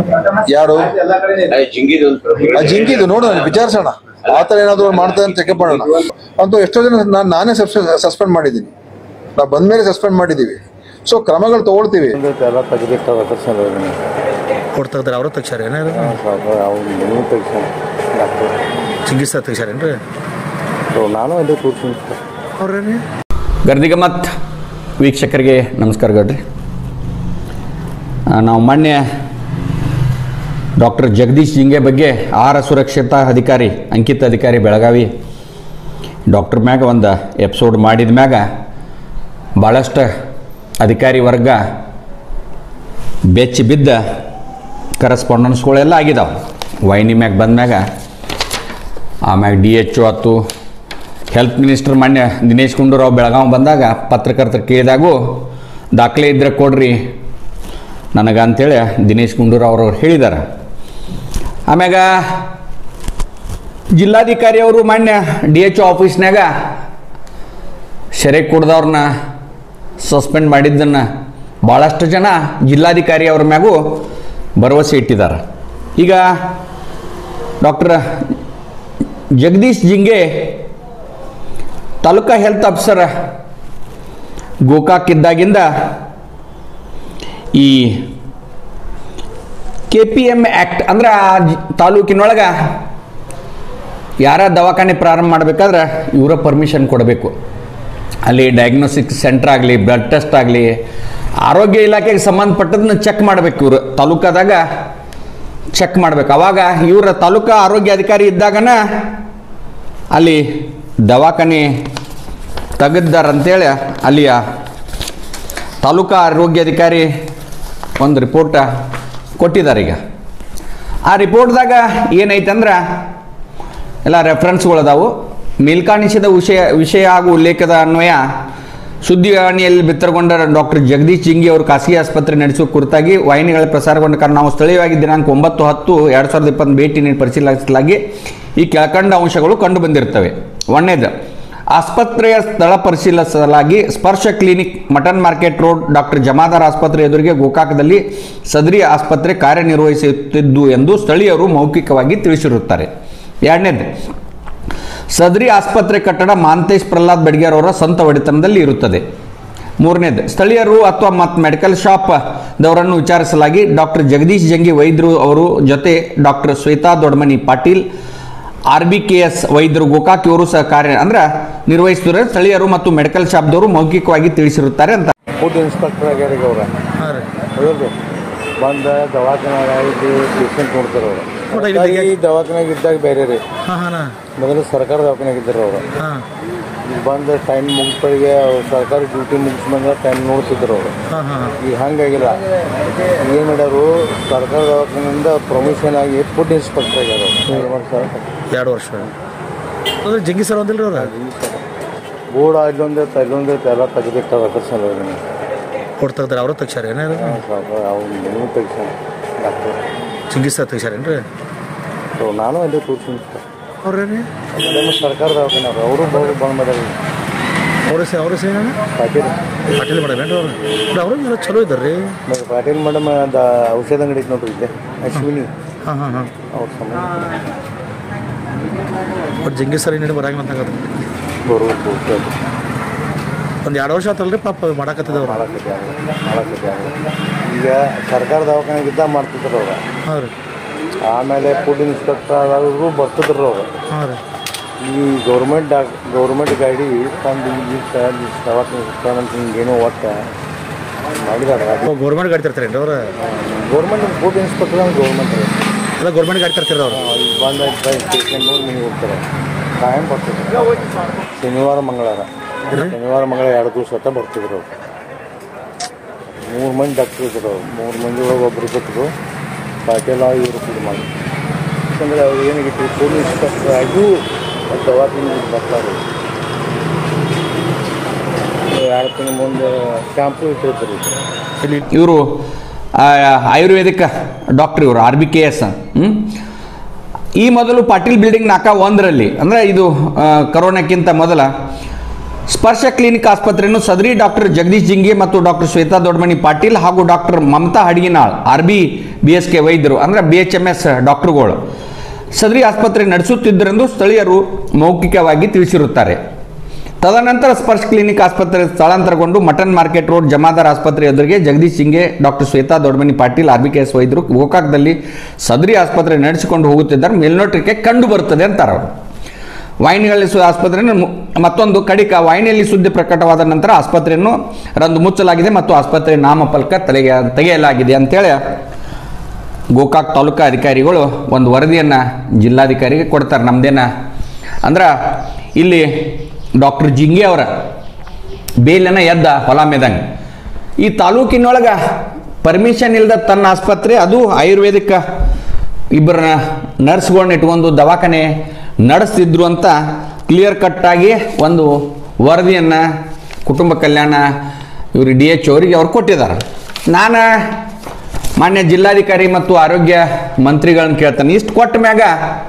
ಯಾರು ಜಿಂಗಿದು ಒಂದು ಆ ಜಿಂಕಿದು ನೋಡು ನಾನು ವಿಚಾರಿಸೋಣ ಆ ಥರ ಏನಾದ್ರು ಮಾಡ್ತಾರೆ ಅಂತ ಚೆಕಪ್ ಮಾಡೋಣ ಅಂತೂ ಎಷ್ಟೋ ಜನ ನಾನು ನಾನೇ ಸಸ್ಪೆಂಡ್ ಮಾಡಿದ್ದೀನಿ ನಾವು ಬಂದ್ಮೇಲೆ ಸಸ್ಪೆಂಡ್ ಮಾಡಿದ್ದೀವಿ ಸೊ ಕ್ರಮಗಳು ತಗೊಳ್ತೀವಿ ಎಲ್ಲ ತೆಗಿಬೇಕಾದ ತಕ್ಷಣ ಕೊಡ್ತಾಗ್ತಾರೆ ಅವ್ರ ತೆಗ್ಸಾರ ಏನಾರು ಅವ್ರು ನೀವು ತಕ್ಷಣ ಡಾಕ್ಟರ್ ಚಿಂಗಿಸ್ತಾ ತೆಗ್ಸಾರೇನ್ರಿ ಸೊ ನಾನು ಅಲ್ಲೇ ಕೂರ್ತೀನಿ ಸರ್ ಅವ್ರೇನು ಗರ್ದಿಗಮತ್ ವೀಕ್ಷಕರಿಗೆ ನಮಸ್ಕಾರಗಳ್ರಿ ಆ, ನಾವು ಮೊನ್ನೆ ಡಾಕ್ಟರ್ ಜಗದೀಶ್ ಜಿಂಗೆ ಬಗ್ಗೆ ಆಹಾರ ಸುರಕ್ಷತಾ ಅಧಿಕಾರಿ ಅಂಕಿತ ಅಧಿಕಾರಿ ಬೆಳಗಾವಿ ಡಾಕ್ಟರ್ ಮ್ಯಾಗ ಒಂದು ಎಪಿಸೋಡ್ ಮಾಡಿದ ಮ್ಯಾಗ ಭಾಳಷ್ಟು ಅಧಿಕಾರಿ ವರ್ಗ ಬೆಚ್ಚಿ ಬಿದ್ದ ಕರೆಸ್ಪಾಂಡೆನ್ಸ್ಗಳೆಲ್ಲ ಆಗಿದಾವೆ ವೈನಿ ಮ್ಯಾಗ ಬಂದ್ಮ್ಯಾಗ ಆಮ್ಯಾಗ ಡಿ ಎಚ್ ಒ ಆತು ಹೆಲ್ತ್ ಮಿನಿಸ್ಟರ್ ಮಾನ್ಯ ದಿನೇಶ್ ಗುಂಡೂರಾವ್ ಬೆಳಗಾವಿ ಬಂದಾಗ ಪತ್ರಕರ್ತರು ಕೇಳಿದಾಗೂ ದಾಖಲೆ ಇದ್ರೆ ಕೊಡ್ರಿ ನನಗೆ ಅಂತೇಳಿ ದಿನೇಶ್ ಗುಂಡೂರಾವ್ ಅವರು ಹೇಳಿದ್ದಾರೆ ಆಮ್ಯಾಗ ಜಿಲ್ಲಾಧಿಕಾರಿ ಅವರು ಮಾನ್ಯ ಡಿ ಎಚ್ ಒ ಆಫೀಸ್ನಾಗ ಸೆರೆ ಕುಡ್ದವ್ರನ್ನ ಸಸ್ಪೆಂಡ್ ಮಾಡಿದ್ದನ್ನು ಭಾಳಷ್ಟು ಜನ ಜಿಲ್ಲಾಧಿಕಾರಿ ಅವ್ರ ಮ್ಯಾಗೂ ಭರವಸೆ ಇಟ್ಟಿದ್ದಾರೆ ಈಗ doctor Jagadish Jinge taluka health officer Gokak ಇದ್ದಾಗಿಂದ ಈ ಕೆ ಪಿ ಎಮ್ ಆ್ಯಕ್ಟ್ ಅಂದ್ರೆ ಆ ಜಿ- ತಾಲೂಕಿನೊಳಗೆ ಯಾರ ದವಾಖಾನೆ ಪ್ರಾರಂಭ ಮಾಡಬೇಕಾದ್ರೆ ಇವರ ಪರ್ಮಿಷನ್ ಕೊಡಬೇಕು ಅಲ್ಲಿ ಡಯಾಗ್ನೋಸ್ಟಿಕ್ ಸೆಂಟರ್ ಆಗಲಿ ಬ್ಲಡ್ ಟೆಸ್ಟ್ ಆಗಲಿ ಆರೋಗ್ಯ ಇಲಾಖೆಗೆ ಸಂಬಂಧಪಟ್ಟದನ್ನ ಚೆಕ್ ಮಾಡಬೇಕು ಇವರು ತಾಲೂಕಾದಾಗ ಚೆಕ್ ಮಾಡ್ಬೇಕು ಅವಾಗ ಇವರ ತಾಲೂಕಾ ಆರೋಗ್ಯ ಅಧಿಕಾರಿ ಇದ್ದಾಗನ ಅಲ್ಲಿ ದವಾಖಾನೆ ತೆಗೆದ್ದಾರಂತೇಳಿ ಅಲ್ಲಿಯ ತಾಲೂಕಾ ಆರೋಗ್ಯಾಧಿಕಾರಿ ಒಂದು ರಿಪೋರ್ಟ ಕೊಟ್ಟಿದ್ದಾರೆ ಈಗ ಆ ರಿಪೋರ್ಟ್ದಾಗ ಏನೈತಂದ್ರೆ ಎಲ್ಲ ರೆಫರೆನ್ಸ್ಗಳದಾವು ಮೇಲ್ಕಾಣಿಸಿದ ವಿಷಯ ವಿಷಯ ಹಾಗೂ ಉಲ್ಲೇಖದ ಅನ್ವಯ ಸುದ್ದಿವಾಣಿಯಲ್ಲಿ ಬಿತ್ತರಗೊಂಡ ಡಾಕ್ಟರ್ ಜಗದೀಶ್ ಜಿಂಗಿ ಅವರು ಖಾಸಗಿ ಆಸ್ಪತ್ರೆ ನಡೆಸುವ ಕುರಿತಾಗಿ ವಾಹಿನಿಗಳ ಪ್ರಸಾರಗೊಂಡ ಕಾರಣ ನಾವು ಸ್ಥಳೀಯವಾಗಿ ದಿನಾಂಕ ಒಂಬತ್ತು ಹತ್ತು ಎರಡು ಸಾವಿರದ ಇಪ್ಪತ್ತು ಭೇಟಿ ನೀಡಿ ಪರಿಶೀಲಿಸಲಾಗಿ ಈ ಕೆಳಕಂಡ ಅಂಶಗಳು ಕಂಡು ಬಂದಿರ್ತವೆ ಒಂದನೇದು ಆಸ್ಪತ್ರೆಯ ಸ್ಥಳ ಪರಿಶೀಲಿಸಲಾಗಿ Sparsh clinic mutton market road doctor Jamadar ಆಸ್ಪತ್ರೆ ಎದುರಿಗೆ ಗೋಕಾಕದಲ್ಲಿ ಸದರಿ ಆಸ್ಪತ್ರೆ ಕಾರ್ಯನಿರ್ವಹಿಸುತ್ತಿದ್ದು ಎಂದು ಸ್ಥಳೀಯರು ಮೌಖಿಕವಾಗಿ ತಿಳಿಸಿರುತ್ತಾರೆ ಎರಡನೇದು ಸದರಿ ಆಸ್ಪತ್ರೆ ಕಟ್ಟಡ ಮಾಂತೇಶ್ ಪ್ರಹ್ಲಾದ್ ಬೆಡ್ಗೇರ್ ಅವರ ಸ್ವಂತ ಒಡೆತನದಲ್ಲಿ ಇರುತ್ತದೆ ಮೂರನೇದು ಸ್ಥಳೀಯರು ಅಥವಾ ಮತ್ತು ಮೆಡಿಕಲ್ ಶಾಪ್ ದವರನ್ನು ವಿಚಾರಿಸಲಾಗಿ ಡಾಕ್ಟರ್ ಜಗದೀಶ್ ಜಂಗಿ ವೈದ್ಯರು ಅವರು ಜೊತೆ doctor Shweta Dodmani Patil R B K S ವೈದ್ಯರು ಗೋಕಾಕ್ ಇವರು ಸಹ ಕಾರ್ಯ ಅಂದ್ರೆ ನಿರ್ವಹಿಸುತ್ತಿರುವ ಸ್ಥಳೀಯರು ಮತ್ತು ಮೆಡಿಕಲ್ ಶಾಪ್ದವರು ಮೌಖಿಕವಾಗಿ ತಿಳಿಸಿರುತ್ತಾರೆ ಅಂತ ಫುಡ್ ಇನ್ಸ್ಪೆಕ್ಟರ್ ಆಗ್ಯಾರ ಈಗ ಅವ್ರ ಹಾಂ ರೀ ಹೌದು ಬಂದ ದವಾಖಾನಾಗ ಇಲ್ಲಿ ಪೇಷಂಟ್ ನೋಡ್ತಾರೆ ಅವರು ನೋಡ್ರಿ, ಇಲ್ಲಿ ಈ ದವಾಖಾನಾಗ ಇದ್ದಾಗ ಬೇರೆ ರೀ ಹಾಂ ಹಾಂ ಮೊದಲು ಸರ್ಕಾರ ದವಾಖಾನಾಗ ಇದ್ದರು ಅವರು ಹಾಂ ಈಗ ಬಂದ ಟೈಮ್ ಮುಗಿಸ್ಗಳಿಗೆ ಸರ್ಕಾರಿ ಡ್ಯೂಟಿ ಮುಗಿಸ್ಬಂದ ಟೈಮ್ ನೋಡ್ತಿದ್ರು ಅವರು ಹಾಂ ಹಾಂ ಈಗ ಹಂಗಾಗಿಲ್ಲ ಏನು ಮಾಡ್ಯಾರು ಸರ್ಕಾರ ದವಾಖಾನೆಯಿಂದ ಪ್ರಮೋಷನ್ ಆಗಿ ಫುಡ್ ಇನ್ಸ್ಪೆಕ್ಟರ್ ಆಗ್ಯಾರ ಅವ್ರು ಸರ್ ಎರಡು ವರ್ಷ ಅಂದ್ರೆ ಜಂಗಿ ಸರ್ ಒಂದಿಲ್ರಿ ಅವ್ರ ಬೋರ್ಡ್ ಅಲ್ಲೊಂದು ಅಲ್ಲೊಂದು ಎಲ್ಲ ತೆಗಿಬೇಕಾಗತ್ತೆ ಸರ್ ಅವ್ರಿಗೆ ಕೊಡ್ತಾಗ್ತಾರೆ ಅವ್ರ ತೆಗ್ಸಾರ ಏನಾರು ಅವ್ರು ನೀವು ತೆಗಿಸ ಡಾಕ್ಟರ್ ಚಿಂಗಿಸ್ತಾ ತೆಗ್ಸಾರೇನ್ರಿ ಸೊ ನಾನು ಅಲ್ಲೇ ಕೂರ್ತೀನಿ ಸರ್ ಅವ್ರೇನು ನಮ್ಮ ಸರ್ಕಾರ ದವಾಖಾನೆ ಅವ್ರು ಅವರು ಬಂದು ಬಂದು ಮಾಡ್ಯಾರ ಅವ್ರ ಸೇ ಅವ್ರ ಸೇನ ಪಾಟೀಲ್ ಪಾಟೀಲ್ ಮಾಡೇನ್ರಿ ಅವ್ರು ಬಟ್ ಅವರು ಎಲ್ಲ ಚಲೋ ಇದ್ದಾರೆ ರೀ ಮತ್ತೆ ಪಾಟೀಲ್ ಮೇಡಮ್ ದ ಔಷಧ ಅಂಗಡಿ ಐತೆ ನೋಡ್ರಿ ಇಲ್ಲೇ ಅಶ್ವಿನಿ ಹಾಂ ಹಾಂ ಹಾಂ ಅವ್ರ ಸಂಬಂಧ ಬಟ್ ಜಂಗಿ ಸರ್ ಏನೇನು ಬರಂಗಿಲ್ಲ ಅಂತ ಆಗತ್ತೆ ಬರ್ಬೇಕು ಒಂದು ಎರಡು ವರ್ಷ ಆತಲ್ರಿ ಪಾಪ ಮಾಡಾಕತ್ತಿದ್ದವ್ರು ಮಾಡಕ್ಕೆ ಮಾಡಕ್ಕೆ ಈಗ ಸರ್ಕಾರ ದವಾಖಾನೆಗೆ ಇದ್ದಾಗ ಮಾಡ್ತಿದ್ರು ಅವ್ರು ಹಾಂ ರೀ ಆಮೇಲೆ ಫುಡ್ ಇನ್ಸ್ಪೆಕ್ಟರ್ ಆದವರು ಬರ್ತಿದ್ರು ಅವರು ಹಾಂ ರೀ ಈ ಗೌರ್ಮೆಂಟ್ ಡಾಕ್ ಗೌರ್ಮೆಂಟ್ ಗಾಡಿ ತಂದು ಈ ದವಾಖಾನೆ ಅಂತ ಹಿಂಗೇನೋ ಒಟ್ಟು ಮಾಡಿದಾರೆ ಅದು ಗೌರ್ಮೆಂಟ್ ಗಾಡಿ ತರ್ತಾರೇನ್ರಿ ಅವ್ರು ಗೌರ್ಮೆಂಟ್ ಫುಡ್ ಇನ್ಸ್ಪೆಕ್ಟರ್ ಅಂದ್ರೆ ಗೌರ್ಮೆಂಟ್ ರೀ ಎಲ್ಲ ಗೌರ್ಮೆಂಟ್ ಗಾಡಿ ತರ್ತೀರ ಅವ್ರು ಈಗ ಬಂದ ಸ್ಟೇಷನ್ ನೋಡಿ ಮನೆಗೆ ಹೋಗ್ತಾರೆ ಕಾಯಂ ಬರ್ತಿದ್ರು ಶನಿವಾರ ಮಂಗಳವಾರ ಶನಿವಾರ ಮಂಗಳವಾರ ಎರಡು ದಿವಸ ಅಂತ ಬರ್ತಿದ್ರು ಅವ್ರು ಮೂರು ಮಂದಿ ಡಾಕ್ಟ್ರ್ ಇದ್ರು ಅವ್ರು ಮೂರು ಮಂದಿ ಒಳಗೆ ಒಬ್ಬರು ಕೊಟ್ಟರು ಪಾಟೀಲ ಇವರು ಇದು ಮಾಡಿ ಯಾಕಂದರೆ ಅವ್ರು ಏನಾಗಿತ್ತು ಫುಡ್ ಇನ್ಸ್ಪೆಕ್ಟರ್ ಆಗೂ ದವಾಖಾನೆ ಬರ್ತಾರೆ ಎರಡು ತಿಂಗಳ ಮುಂದೆ ಕ್ಯಾಂಪು ಇಟ್ಟಿರ್ತಾರೆ ಇಲ್ಲಿ ಇವರು ಆಯುರ್ವೇದಿಕ್ ಡಾಕ್ಟರ್ ಇವರು ಆರ್ ಬಿ ಕೆ ಎಸ್ ಈ ಮೊದಲು ಪಾಟೀಲ್ ಬಿಲ್ಡಿಂಗ್ ನಾಕ ಒಂದರಲ್ಲಿ ಅಂದರೆ ಇದು ಆ, ಕರೋನಾಕ್ಕಿಂತ ಮೊದಲ ಸ್ಪರ್ಶ ಕ್ಲಿನಿಕ್ ಆಸ್ಪತ್ರೆಯನ್ನು ಸದರಿ ಡಾಕ್ಟರ್ ಜಗದೀಶ್ ಜಿಂಗೆ ಮತ್ತು ಡಾಕ್ಟರ್ ಶ್ವೇತಾ ದೊಡ್ಮನಿ ಪಾಟೀಲ್ ಹಾಗೂ doctor Mamata Hadaginal R B B S K ವೈದ್ಯರು ಅಂದರೆ ಬಿ ಎಚ್ ಎಮ್ ಎಸ್ ಡಾಕ್ಟರ್ಗಳು ಸದರಿ ಆಸ್ಪತ್ರೆ ನಡೆಸುತ್ತಿದ್ದರೆಂದು ಸ್ಥಳೀಯರು ಮೌಖಿಕವಾಗಿ ತಿಳಿಸಿರುತ್ತಾರೆ ತದನಂತರ ಸ್ಪರ್ಶ್ ಕ್ಲಿನಿಕ್ ಆಸ್ಪತ್ರೆ ಸ್ಥಳಾಂತರಗೊಂಡು ಮಟನ್ ಮಾರ್ಕೆಟ್ ರೋಡ್ ಜಮಾದಾರ್ ಆಸ್ಪತ್ರೆ ಎದುರಿಗೆ Jagadish Singe doctor Shweta Dodmani Patil R B K S ವೈದ್ಯರು ಗೋಕಾಕ್ದಲ್ಲಿ ಸದರಿ ಆಸ್ಪತ್ರೆ ನಡೆಸಿಕೊಂಡು ಹೋಗುತ್ತಿದ್ದಾರೆ ಮೇಲ್ನೋಟಕ್ಕೆ ಕಂಡು ಬರುತ್ತದೆ ಅಂತಾರೆ ಅವರು ವಾಹಿನಿಗಳಲ್ಲಿ ಸು ಆಸ್ಪತ್ರೆಯನ್ನು ಮು- ಮತ್ತೊಂದು ಕಡಿಕ ವಾಹಿನಿಯಲ್ಲಿ ಸುದ್ದಿ ಪ್ರಕಟವಾದ ನಂತರ ಆಸ್ಪತ್ರೆಯನ್ನು ರಂದು ಮುಚ್ಚಲಾಗಿದೆ ಮತ್ತು ಆಸ್ಪತ್ರೆ ನಾಮಫಲಕ ತಲೆಗೆ ತೆಗೆಯಲಾಗಿದೆ ಅಂತೇಳಿ ಗೋಕಾಕ್ ತಾಲೂಕಾ ಅಧಿಕಾರಿಗಳು ಒಂದು ವರದಿಯನ್ನು ಜಿಲ್ಲಾಧಿಕಾರಿಗೆ ಕೊಡ್ತಾರೆ ನಮ್ದೇನ ಅಂದ್ರೆ ಇಲ್ಲಿ ಡಾಕ್ಟರ್ ಜಿಂಗೆ ಅವರ ಬೇಲನ್ನ ಎದ್ದ ಹೊಲ ಮೇದಂಗೆ ಈ ತಾಲೂಕಿನೊಳಗೆ ಪರ್ಮಿಷನ್ ಇಲ್ಲದ ತನ್ನ ಆಸ್ಪತ್ರೆ ಅದು ಆಯುರ್ವೇದಿಕ್ ಇಬ್ಬರನ್ನ ನರ್ಸ್ಗಳನ್ನ ಇಟ್ಕೊಂಡು ದವಾಖಾನೆ ನಡೆಸ್ತಿದ್ರು ಅಂತ ಕ್ಲಿಯರ್ ಕಟ್ಟಾಗಿ ಒಂದು ವರದಿಯನ್ನು ಕುಟುಂಬ ಕಲ್ಯಾಣ ಇವರು ಡಿ ಎಚ್ ಅವರಿಗೆ ಅವ್ರು ಕೊಟ್ಟಿದ್ದಾರೆ ನಾನು ಮಾನ್ಯ ಜಿಲ್ಲಾಧಿಕಾರಿ ಮತ್ತು ಆರೋಗ್ಯ ಮಂತ್ರಿಗಳನ್ನ ಕೇಳ್ತಾನೆ ಇಷ್ಟು ಕೊಟ್ಟ ಮ್ಯಾಗ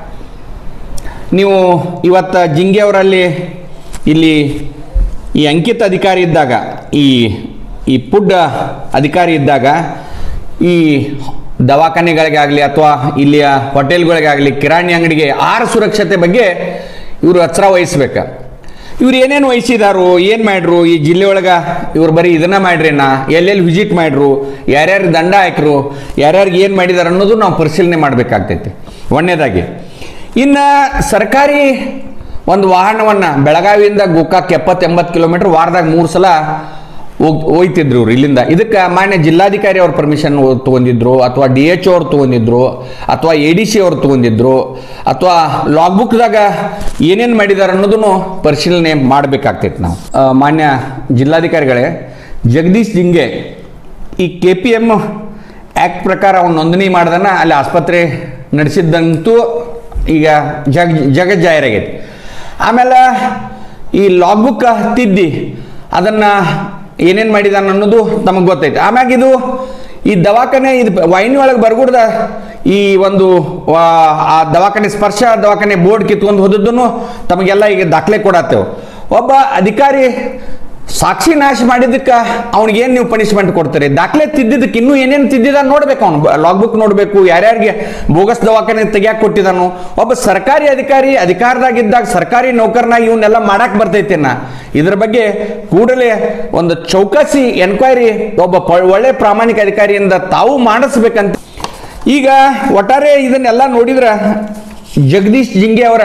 ನೀವು ಇವತ್ತು ಜಿಂಗೆ ಅವರಲ್ಲಿ ಇಲ್ಲಿ ಈ ಅಂಕಿತ ಅಧಿಕಾರಿ ಇದ್ದಾಗ ಈ ಈ ಪುಡ್ ಅಧಿಕಾರಿ ಇದ್ದಾಗ ಈ ದವಾಖಾನೆಗಳಿಗಾಗಲಿ ಅಥವಾ ಇಲ್ಲಿಯ ಹೋಟೆಲ್ಗಳಿಗಾಗಲಿ ಕಿರಾಣಿ ಅಂಗಡಿಗೆ ಆಹಾರ ಸುರಕ್ಷತೆ ಬಗ್ಗೆ ಇವರು ಎಚ್ಚರ ವಹಿಸ್ಬೇಕು ಇವ್ರು ಏನೇನು ವಹಿಸಿದಾರು ಏನು ಮಾಡ್ರು ಈ ಜಿಲ್ಲೆ ಒಳಗೆ ಇವ್ರು ಬರೀ ಇದನ್ನ ಮಾಡ್ರೇನ ಎಲ್ಲೆಲ್ಲಿ ವಿಸಿಟ್ ಮಾಡ್ರು ಯಾರ್ಯಾರು ದಂಡ ಹಾಕ್ರು ಯಾರ್ಯಾರಿಗೆ ಏನು ಮಾಡಿದಾರೆ ಅನ್ನೋದು ನಾವು ಪರಿಶೀಲನೆ ಮಾಡಬೇಕಾಗ್ತೈತಿ ಒಂದನೇದಾಗಿ ಇನ್ನು ಸರ್ಕಾರಿ ಒಂದು ವಾಹನವನ್ನು ಬೆಳಗಾವಿಯಿಂದ ಗೋಕಾಕ್ ಎಪ್ಪತ್ತು ಎಂಬತ್ತು ಕಿಲೋಮೀಟರ್ ವಾರದಾಗ ಮೂರು ಸಲ ಹೋಗ್ ಹೋಯ್ತಿದ್ರು ಇವ್ರು ಇಲ್ಲಿಂದ ಇದಕ್ಕೆ ಮಾನ್ಯ ಜಿಲ್ಲಾಧಿಕಾರಿ ಅವ್ರ ಪರ್ಮಿಷನ್ ತೊಗೊಂಡಿದ್ರು ಅಥವಾ ಡಿ ಎಚ್ ಅವ್ರು ತೊಗೊಂಡಿದ್ರು ಅಥವಾ ಎ ಡಿ ಸಿ ಅವ್ರು ತೊಗೊಂಡಿದ್ರು ಅಥವಾ ಲಾಗ್ ಬುಕ್ದಾಗ ಏನೇನು ಮಾಡಿದ್ದಾರೆ ಅನ್ನೋದನ್ನು ಪರಿಶೀಲನೆ ಮಾಡಬೇಕಾಗ್ತೈತೆ ನಾವು ಆ, ಮಾನ್ಯ ಜಿಲ್ಲಾಧಿಕಾರಿಗಳೇ ಜಗದೀಶ್ ಜಿಂಗೆ ಈ ಕೆ ಪಿ ಎಮ್ ಆ್ಯಕ್ಟ್ ಪ್ರಕಾರ ಅವ್ನು ನೋಂದಣಿ ಮಾಡ್ದನ ಅಲ್ಲಿ ಆಸ್ಪತ್ರೆ ನಡೆಸಿದ್ದಂತೂ ಈಗ ಜಗ ಜಗತ್ ಜಾಹೀರಾಗೈತಿ ಆಮೇಲೆ ಈ ಲಾಗ್ ಬುಕ್ ತಿದ್ದಿ ಅದನ್ನು ಏನೇನು ಮಾಡಿದಾನ ಅನ್ನೋದು ನಮಗೆ ಗೊತ್ತೈತೆ ಆಮ್ಯಾಗ ಇದು ಈ ದವಾಖಾನೆ ಇದು ವಾಹಿನಿ ಒಳಗೆ ಬರ್ಗುಡ್ದ ಈ ಒಂದು ವಾ- ಆ ದವಾಖಾನೆ ಸ್ಪರ್ಶ ದವಾಖಾನೆ ಬೋರ್ಡ್ ಕಿತ್ಕೊಂಡು ಹೋದದ್ದನ್ನು ತಮಗೆಲ್ಲ ಈಗ ದಾಖಲೆ ಕೊಡತ್ತೇವೆ ಒಬ್ಬ ಅಧಿಕಾರಿ ಸಾಕ್ಷಿ ನಾಶ ಮಾಡಿದ್ದಕ್ಕೆ ಅವ್ನಿಗೆ ಏನು ನೀವು ಪನಿಷ್ಮೆಂಟ್ ಕೊಡ್ತೀರಿ ದಾಖಲೆ ತಿದ್ದಿದ್ದಕ್ಕೆ ಇನ್ನೂ ಏನೇನು ತಿದ್ದಿದ ನೋಡ್ಬೇಕು ಅವನು ಲಾಗ್ ಬುಕ್ ನೋಡಬೇಕು ಯಾರ್ಯಾರಿಗೆ ಬೋಗಸ್ ದವಾಖಾನೆ ತೆಗಿಯಾಕ ಕೊಟ್ಟಿದ್ದಾನು ಒಬ್ಬ ಸರ್ಕಾರಿ ಅಧಿಕಾರಿ ಅಧಿಕಾರದಾಗಿದ್ದಾಗ ಸರ್ಕಾರಿ ನೌಕರನಾಗಿ ಇವನ್ನೆಲ್ಲ ಮಾಡಕ್ ಬರ್ತೈತೇನ ಇದ್ರ ಬಗ್ಗೆ ಕೂಡಲೇ ಒಂದು ಚೌಕಸಿ ಎನ್ಕ್ವೈರಿ ಒಬ್ಬ ಪ- ಒಳ್ಳೆ ಪ್ರಾಮಾಣಿಕ ಅಧಿಕಾರಿಯಿಂದ ತಾವು ಮಾಡಿಸ್ಬೇಕಂತ ಈಗ ಒಟ್ಟಾರೆ ಇದನ್ನೆಲ್ಲ ನೋಡಿದ್ರ ಜಗದೀಶ್ ಜಿಂಗೆ ಅವರ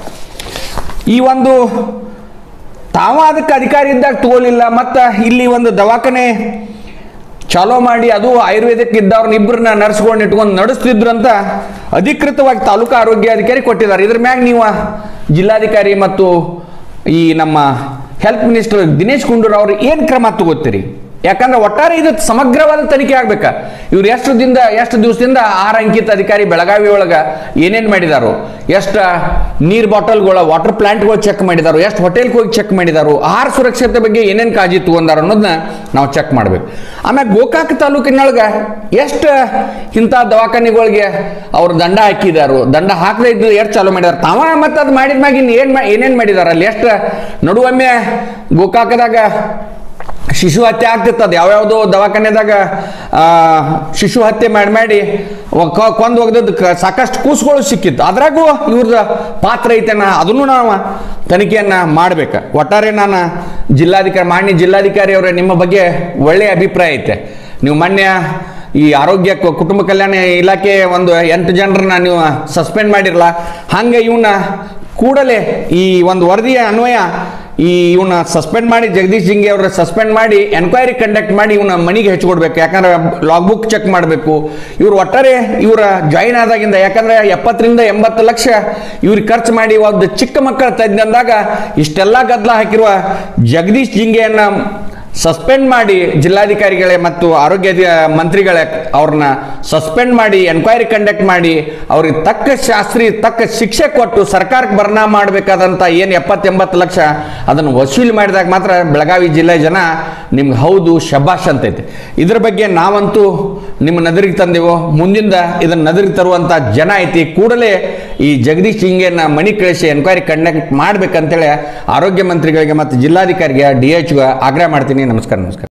ಈ ಒಂದು ತಾವ ಅದಕ್ಕೆ ಅಧಿಕಾರಿ ಇದ್ದಾಗ ತಗೋಲಿಲ್ಲ ಮತ್ತು ಇಲ್ಲಿ ಒಂದು ದವಾಖಾನೆ ಚಾಲೋ ಮಾಡಿ ಅದು ಆಯುರ್ವೇದಿಕ್ ಇದ್ದವ್ರನ್ನ ಇಬ್ಬರನ್ನ ನರ್ಸ್ಗಳನ್ನ ಇಟ್ಕೊಂಡು ನಡೆಸ್ತಿದ್ರು ಅಂತ ಅಧಿಕೃತವಾಗಿ ತಾಲೂಕು ಆರೋಗ್ಯಾಧಿಕಾರಿ ಕೊಟ್ಟಿದ್ದಾರೆ ಇದ್ರ ಮ್ಯಾಗ ನೀವು ಜಿಲ್ಲಾಧಿಕಾರಿ ಮತ್ತು ಈ ನಮ್ಮ ಹೆಲ್ತ್ ಮಿನಿಸ್ಟರ್ ದಿನೇಶ್ ಗುಂಡೂರಾವ್ ಅವರು ಏನು ಕ್ರಮ ತಗೋತೀರಿ ಯಾಕಂದ್ರೆ ಒಟ್ಟಾರೆ ಇದು ಸಮಗ್ರವಾದ ತನಿಖೆ ಆಗ್ಬೇಕ ಇವ್ರು ಎಷ್ಟು ದಿನದ ಎಷ್ಟು ದಿವಸದಿಂದ ಆಹಾರ ಅಂಕಿತ ಅಧಿಕಾರಿ ಬೆಳಗಾವಿ ಒಳಗ ಏನೇನು ಮಾಡಿದಾರೋ ಎಷ್ಟು ನೀರ್ ಬಾಟಲ್ಗಳ ವಾಟರ್ ಪ್ಲಾಂಟ್ಗಳು ಚೆಕ್ ಮಾಡಿದಾರೋ ಎಷ್ಟು ಹೋಟೆಲ್ಗೆ ಹೋಗಿ ಚೆಕ್ ಮಾಡಿದಾರೋ ಆಹಾರ ಸುರಕ್ಷತೆ ಬಗ್ಗೆ ಏನೇನು ಕಾಳಜಿ ತಗೊಂಡಾರ ಅನ್ನೋದನ್ನ ನಾವು ಚೆಕ್ ಮಾಡ್ಬೇಕು ಆಮೇಲೆ ಗೋಕಾಕ್ ತಾಲೂಕಿನೊಳಗ ಎಷ್ಟು ಇಂಥ ದವಾಖಾನೆಗಳಿಗೆ ಅವ್ರು ದಂಡ ಹಾಕಿದಾರು ದಂಡ ಹಾಕದೇ ಇದ್ದು ಎಷ್ಟು ಚಾಲೂ ಮಾಡಿದಾರೆ ತಾವ ಮತ್ತೆ ಅದು ಮಾಡಿದ ಮ್ಯಾಗ ಇನ್ನು ಏನು ಏನೇನು ಮಾಡಿದಾರ ಅಲ್ಲಿ ಎಷ್ಟು ನಡುವೊಮ್ಮೆ ಗೋಕಾಕದಾಗ ಶಿಶು ಹತ್ಯೆ ಆಗ್ತಿತ್ತು ಅದು ಯಾವ್ಯಾವುದೋ ದವಾಖಾನೆದಾಗ ಆ, ಶಿಶು ಹತ್ಯೆ ಮಾಡಿ ಮಾಡಿ ಕೊಂದು ಒಗ್ದದ್ದು ಸಾಕಷ್ಟು ಕೂಸುಗಳು ಸಿಕ್ಕಿತ್ತು ಅದ್ರಾಗೂ ಇವ್ರದ್ದು ಪಾತ್ರ ಐತೆನ ಅದನ್ನು ನಾವು ತನಿಖೆಯನ್ನ ಮಾಡ್ಬೇಕು ಒಟ್ಟಾರೆ ನಾನು ಜಿಲ್ಲಾಧಿಕಾರಿ ಮಾನ್ಯ ಜಿಲ್ಲಾಧಿಕಾರಿ ಅವರೇ ನಿಮ್ಮ ಬಗ್ಗೆ ಒಳ್ಳೆಯ ಅಭಿಪ್ರಾಯ ಐತೆ ನೀವು ಮಾನ್ಯ ಈ ಆರೋಗ್ಯ ಕು- ಕುಟುಂಬ ಕಲ್ಯಾಣ ಇಲಾಖೆ ಒಂದು ಎಂಟು ಜನರನ್ನ ನೀವು ಸಸ್ಪೆಂಡ್ ಮಾಡಿರಲ್ಲ ಹಂಗೆ ಇವನ್ನ ಕೂಡಲೇ ಈ ಒಂದು ವರದಿಯ ಅನ್ವಯ ಈ ಇವನ್ನ ಸಸ್ಪೆಂಡ್ ಮಾಡಿ ಜಗದೀಶ್ ಜಿಂಗೆ ಅವ್ರ ಸಸ್ಪೆಂಡ್ ಮಾಡಿ ಎನ್ಕ್ವೈರಿ ಕಂಡಕ್ಟ್ ಮಾಡಿ ಇವನ್ನ ಮನಿಗೆ ಹೆಚ್ಚಿಕೊಡ್ಬೇಕು ಯಾಕಂದ್ರೆ ಲಾಗ್ ಬುಕ್ ಚೆಕ್ ಮಾಡಬೇಕು ಇವ್ರು ಒಟ್ಟಾರೆ ಇವರ ಜಾಯಿನ್ ಆದಾಗಿಂದ ಯಾಕಂದ್ರೆ ಎಪ್ಪತ್ತರಿಂದ ಎಂಬತ್ತು ಲಕ್ಷ ಇವ್ರಿಗೆ ಖರ್ಚು ಮಾಡಿ ಒಂದು ಚಿಕ್ಕ ಮಕ್ಕಳ ತಜ್ಞ ಅಂದಾಗ ಇಷ್ಟೆಲ್ಲ ಗದ್ದಲ ಹಾಕಿರುವ ಜಗದೀಶ್ ಜಿಂಗೆಯನ್ನ ಸಸ್ಪೆಂಡ್ ಮಾಡಿ ಜಿಲ್ಲಾಧಿಕಾರಿಗಳೇ ಮತ್ತು ಆರೋಗ್ಯ ಅಧಿ- ಮಂತ್ರಿಗಳೇ ಅವ್ರನ್ನ ಸಸ್ಪೆಂಡ್ ಮಾಡಿ ಎನ್ಕ್ವೈರಿ ಕಂಡಕ್ಟ್ ಮಾಡಿ ಅವ್ರಿಗೆ ತಕ್ಕ ಶಾಸ್ತ್ರಿ ತಕ್ಕ ಶಿಕ್ಷೆ ಕೊಟ್ಟು ಸರ್ಕಾರಕ್ಕೆ ಪರಿಣಾಮ ಮಾಡಬೇಕಾದಂಥ ಏನು ಎಪ್ಪತ್ತೆಂಬತ್ತು ಲಕ್ಷ ಅದನ್ನು ವಸೂಲಿ ಮಾಡಿದಾಗ ಮಾತ್ರ ಬೆಳಗಾವಿ ಜಿಲ್ಲೆ ಜನ ನಿಮ್ಗೆ ಹೌದು ಶಬಾಷ್ ಅಂತೈತಿ ಇದ್ರ ಬಗ್ಗೆ ನಾವಂತೂ ನಿಮ್ಮ ನದರಿಗೆ ತಂದೆವು ಮುಂದಿಂದ ಇದನ್ನ ನದರಿಗೆ ತರುವಂಥ ಜನ ಐತಿ ಕೂಡಲೇ ಈ ಜಗದೀಶ್ ಹಿಂಗೇನ ಮನಿ ಕಳಿಸಿ ಎನ್ಕ್ವೈರಿ ಕಂಡಕ್ಟ್ ಮಾಡ್ಬೇಕಂತೇಳಿ ಆರೋಗ್ಯ ಮಂತ್ರಿಗಳಿಗೆ ಮತ್ತು ಜಿಲ್ಲಾಧಿಕಾರಿಗೆ ಡಿ ಎಚ್ಗೆ ಆಗ್ರಹ ಮಾಡ್ತೀನಿ ನಮಸ್ಕಾರ ನಮಸ್ಕಾರ